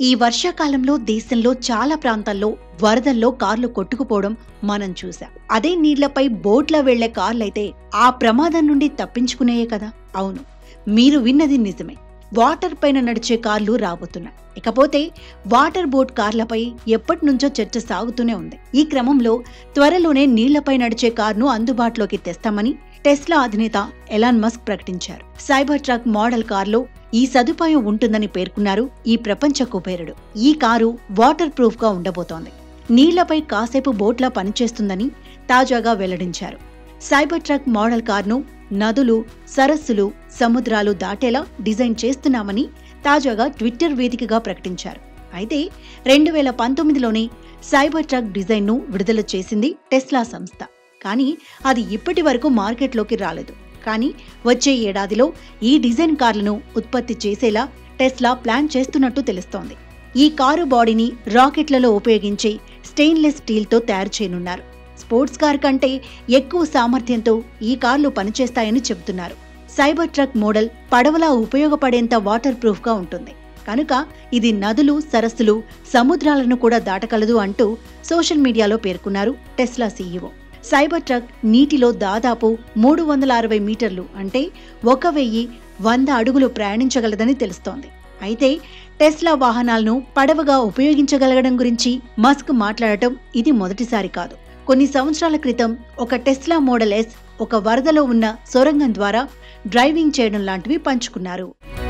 ఈ వర్షాకాలంలో దేశంలో చాలా ప్రాంతాల్లో వరదల్లో కార్లు కొట్టుకుపోవడం మనం చూసాం అదే నీళ్లపై బోట్ల వెళ్లే కార్లైతే ఆ ప్రమాదం నుండి తప్పించుకునేయే కదా అవును మీరు విన్నది నిజమే వాటర్ పైన నడిచే కార్లు రాబోతున్నాయి ఇకపోతే వాటర్ బోట్ కార్లపై ఎప్పటి నుంచో చర్చ సాగుతూనే ఉంది ఈ క్రమంలో త్వరలోనే నీళ్లపై నడిచే కార్ను అందుబాటులోకి తెస్తామని టెస్లా అధినేత ఎలాన్ మస్క్ ప్రకటించారు సైబర్ ట్రక్ మోడల్ కారులో ఈ సదుపాయం ఉంటుందని పేర్కొన్నారు ఈ ప్రపంచ కుబేరుడు ఈ కారు వాటర్ ప్రూఫ్ గా ఉండబోతోంది నీళ్లపై కాసేపు బోట్లా పనిచేస్తుందని తాజాగా వెల్లడించారు సైబర్ ట్రక్ మోడల్ కార్ను నదులు సరస్సులు సముద్రాలు దాటేలా డిజైన్ చేస్తున్నామని తాజాగా ట్విట్టర్ వేదికగా ప్రకటించారు అయితే రెండు వేల పంతొమ్మిదిలోనే సైబర్ ట్రక్ డిజైన్ను విడుదల చేసింది టెస్లా సంస్థ కానీ అది ఇప్పటి వరకు మార్కెట్లోకి రాలేదు కానీ వచ్చే ఏడాదిలో ఈ డిజైన్ కార్లను ఉత్పత్తి చేసేలా టెస్లా ప్లాన్ చేస్తున్నట్టు తెలుస్తోంది ఈ కారు బాడీని రాకెట్లలో ఉపయోగించే స్టెయిన్లెస్ స్టీల్తో తయారు చేయనున్నారు స్పోర్ట్స్ కార్ కంటే ఎక్కువ సామర్థ్యంతో ఈ కార్లు పనిచేస్తాయని చెబుతున్నారు సైబర్ ట్రక్ మోడల్ పడవలా ఉపయోగపడేంత వాటర్ ప్రూఫ్గా ఉంటుంది కనుక ఇది నదులు సరస్సులు సముద్రాలను కూడా దాటగలదు అంటూ సోషల్ మీడియాలో పేర్కొన్నారు టెస్లా సీఈఓ సైబర్ ట్రక్ నీటిలో దాదాపు మూడు వందల అరవై మీటర్లు అంటే ఒక వెయ్యి వంద అడుగులు ప్రయాణించగలదని తెలుస్తోంది అయితే టెస్లా వాహనాలను పడవగా ఉపయోగించగలగడం గురించి మస్క్ మాట్లాడటం ఇది మొదటిసారి కాదు కొన్ని సంవత్సరాల క్రితం ఒక టెస్లా మోడల్ ఎస్ ఒక వరదలో ఉన్న సొరంగం ద్వారా డ్రైవింగ్ చేయడం లాంటివి పంచుకున్నారు